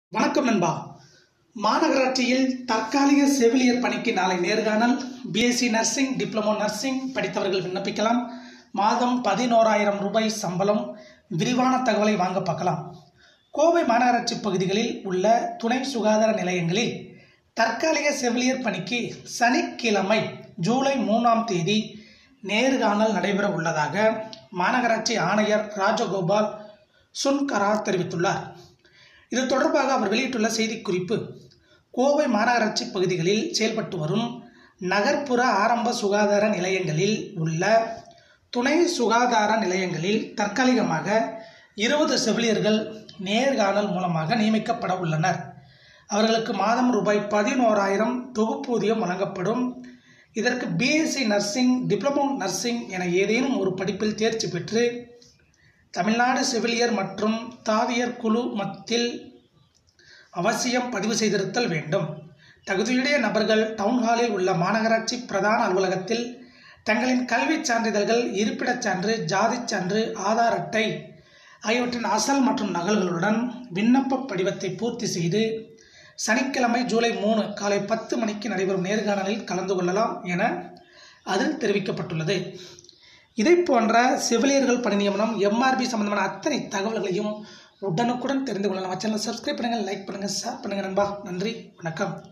வணக்கம் நண்பா மாநகராட்சியில் தற்காலிக செவிலியர் பணிக்கு நாளை நேர்காணல் பிஎஸ்சி நர்சிங் டிப்ளமோ நர்சிங் படித்தவர்கள் விண்ணப்பிக்கலாம் மாதம் பதினோராயிரம் ரூபாய் சம்பளம் விரிவான தகவலை வாங்க பார்க்கலாம் கோவை மாநகராட்சி பகுதிகளில் உள்ள துணை சுகாதார நிலையங்களில் தற்காலிக செவிலியர் பணிக்கு சனிக்கிழமை ஜூலை மூணாம் தேதி நேர்காணல் நடைபெற உள்ளதாக மாநகராட்சி ஆணையர் ராஜகோபால் சுன்கரா தெரிவித்துள்ளார் இது தொடர்பாக அவர் வெளியிட்டுள்ள செய்திக்குறிப்பு கோவை மாநகராட்சி பகுதிகளில் செயல்பட்டு வரும் நகர்ப்புற ஆரம்ப சுகாதார நிலையங்களில் உள்ள துணை சுகாதார நிலையங்களில் தற்காலிகமாக இருபது செவிலியர்கள் நேர்காணல் மூலமாக நியமிக்கப்பட உள்ளனர் அவர்களுக்கு மாதம் ரூபாய் பதினோராயிரம் தொகுப்பூதியம் வழங்கப்படும் இதற்கு பிஎஸ்சி நர்சிங் டிப்ளமோ நர்சிங் என ஏதேனும் ஒரு படிப்பில் தேர்ச்சி பெற்று தமிழ்நாடு செவிலியர் மற்றும் தாதியர் குழு மத்தில் அவசியம் பதிவு செய்திருத்தல் வேண்டும் தகுதியுடைய நபர்கள் டவுன்ஹாலில் உள்ள மாநகராட்சி பிரதான அலுவலகத்தில் தங்களின் கல்விச் சான்றிதழ்கள் இருப்பிடச் சான்று ஜாதிச் சான்று ஆதார் அட்டை ஆகியவற்றின் அசல் மற்றும் நகல்களுடன் விண்ணப்ப படிவத்தை பூர்த்தி செய்து சனிக்கிழமை ஜூலை மூணு காலை பத்து மணிக்கு நடைபெறும் நேர்காணலில் கலந்து கொள்ளலாம் என அதில் தெரிவிக்கப்பட்டுள்ளது இதை போன்ற செவிலியர்கள் பணி நியமனம் எம்ஆர்பி சம்பந்தமான அத்தனை தகவல்களையும் உடனுக்குடன் தெரிந்து கொள்ள நம்ம சேனலை சப்ஸ்கிரைப் பண்ணுங்கள் லைக் பண்ணுங்கள் ஷேர் பண்ணுங்கள் நண்பா நன்றி வணக்கம்